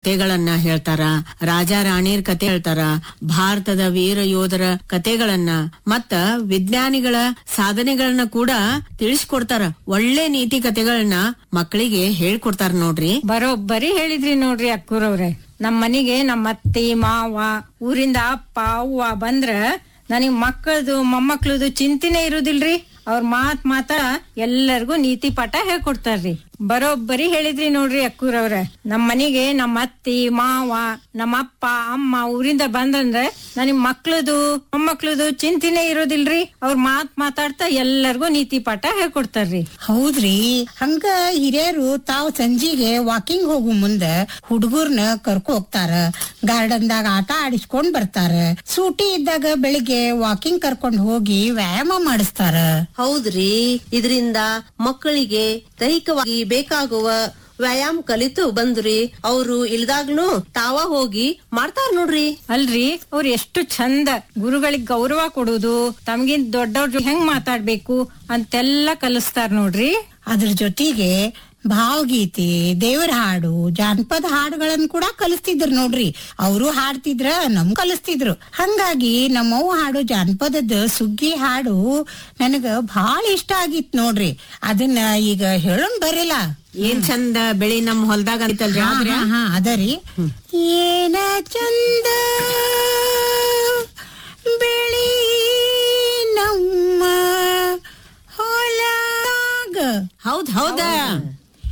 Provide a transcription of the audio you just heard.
ಕತೆಗಳನ್ನ ಹೇಳ್ತಾರ ರಾಜ ರಾಣಿಯರ್ ಕತೆ ಹೇಳ್ತಾರ ಭಾರತದ ವೀರ ಯೋಧರ ಕತೆಗಳನ್ನ ಮತ್ತ ವಿಜ್ಞಾನಿಗಳ ಸಾಧನೆಗಳನ್ನ ಕೂಡ ತಿಳಿಸ್ಕೊಡ್ತಾರ ಒಳ್ಳೆ ನೀತಿ ಕತೆಗಳನ್ನ ಮಕ್ಕಳಿಗೆ ಹೇಳ್ಕೊಡ್ತಾರ ನೋಡ್ರಿ ಬರೋಬ್ಬರಿ ಹೇಳಿದ್ರಿ ನೋಡ್ರಿ ಅಕ್ಕೂರವ್ರೆ ನಮ್ ಮನಿಗೆ ನಮ್ಮ ಅತ್ತಿ ಮಾವ ಊರಿಂದ ಅಪ್ಪ ಅವ್ವ ಬಂದ್ರ ನನಗ್ ಮಕ್ಕಳದು ಮೊಮ್ಮಕ್ಳದು ಚಿಂತಿನೇ ಇರುದಿಲ್ರಿ ಅವ್ರ ಮಾತ್ ಮಾತ ಎಲ್ಲರಿಗೂ ನೀತಿ ಪಾಠ ಹೇಳ್ಕೊಡ್ತಾರ್ರಿ ಬರೋಬ್ಬರಿ ಹೇಳಿದ್ರಿ ನೋಡ್ರಿ ಅಕ್ಕೂರವ್ರ ನಮ್ ಮನಿಗೆ ನಮ್ಮ ಅತ್ತಿ ಮಾವ ನಮ್ಮ ಅಪ್ಪ ಅಮ್ಮ ಊರಿಂದ ಬಂದಂದ್ರೆ ನನಗ್ ಮಕ್ಳದು ಮೊಮ್ಮಕ್ಳದು ಚಿಂತಿನೇ ಇರೋದಿಲ್ರಿ ಅವ್ರ ಮಾತ್ ಮಾತಾಡ್ತಾ ಎಲ್ಲರಿಗೂ ನೀತಿ ಪಾಠ ಹೇಳ್ಕೊಡ್ತಾರ್ರಿ ಹೌದ್ರಿ ಹಂಗ ಹಿರಿಯರು ತಾವ್ ಸಂಜಿಗೆ ವಾಕಿಂಗ್ ಹೋಗು ಮುಂದ ಹುಡುಗರ್ನ ಕರ್ಕೊ ಹೋಗ್ತಾರ ಗಾರ್ಡನ್ದಾಗ ಆಟ ಆಡಿಸ್ಕೊಂಡ್ ಬರ್ತಾರ ಸೂಟಿ ಇದ್ದಾಗ ಬೆಳಿಗ್ಗೆ ವಾಕಿಂಗ್ ಕರ್ಕೊಂಡ್ ಹೋಗಿ ವ್ಯಾಯಾಮ ಮಾಡಿಸ್ತಾರ ಹೌದ್ರಿ ಇದರಿಂದ ಮಕ್ಕಳಿಗೆ ದೈಹಿಕವಾಗಿ ಬೇಕಾಗುವ ವ್ಯಾಯಾಮ ಕಲಿತು ಬಂದ್ರಿ ಅವ್ರು ಇಲ್ದಾಗ್ನು ತಾವ ಹೋಗಿ ಮಾಡ್ತಾರ ನೋಡ್ರಿ ಅಲ್ರಿ ಅವ್ರು ಎಷ್ಟು ಚಂದ ಗುರುಗಳಿಗೆ ಗೌರವ ಕೊಡುದು ತಮ್ಗಿಂತ ದೊಡ್ಡವ್ರ ಜೊತೆ ಹೆಂಗ್ ಮಾತಾಡ್ಬೇಕು ಅಂತೆಲ್ಲ ಕಲಿಸ್ತಾರ ನೋಡ್ರಿ ಅದ್ರ ಜೊತೆಗೆ ಭಾವಗೀತೆ ದೇವರ ಹಾಡು ಜಾನಪದ ಹಾಡುಗಳನ್ನ ಕೂಡ ಕಲಿಸ್ತಿದ್ರು ನೋಡ್ರಿ ಅವರು ಹಾಡ್ತಿದ್ರ ನಮ್ ಕಲಿಸ್ತಿದ್ರು ಹಂಗಾಗಿ ನಮ್ಮವ್ವ ಹಾಡು ಜಾನಪದದ ಸುಗ್ಗಿ ಹಾಡು ನನಗ ಬಹಳ ಇಷ್ಟ ಆಗಿತ್ ನೋಡ್ರಿ ಅದನ್ನ ಈಗ ಹೇಳೋಣ ಬರಿಲ್ಲ ಏನ್ ಚಂದ ಬೆಳಿ ನಮ್ ಹೊಲ್ದಾಗ ಅಂತಲ್ರಿ ಹಾ, ಆದ್ರೆ ಹಾ, ಹಾ, ಅದರಿ ಏನ ಚಂದ ಬೆಳಿ ನಮ್ಮ ಹೊಲದಾಗ ಹೌದ್ ಹೌದ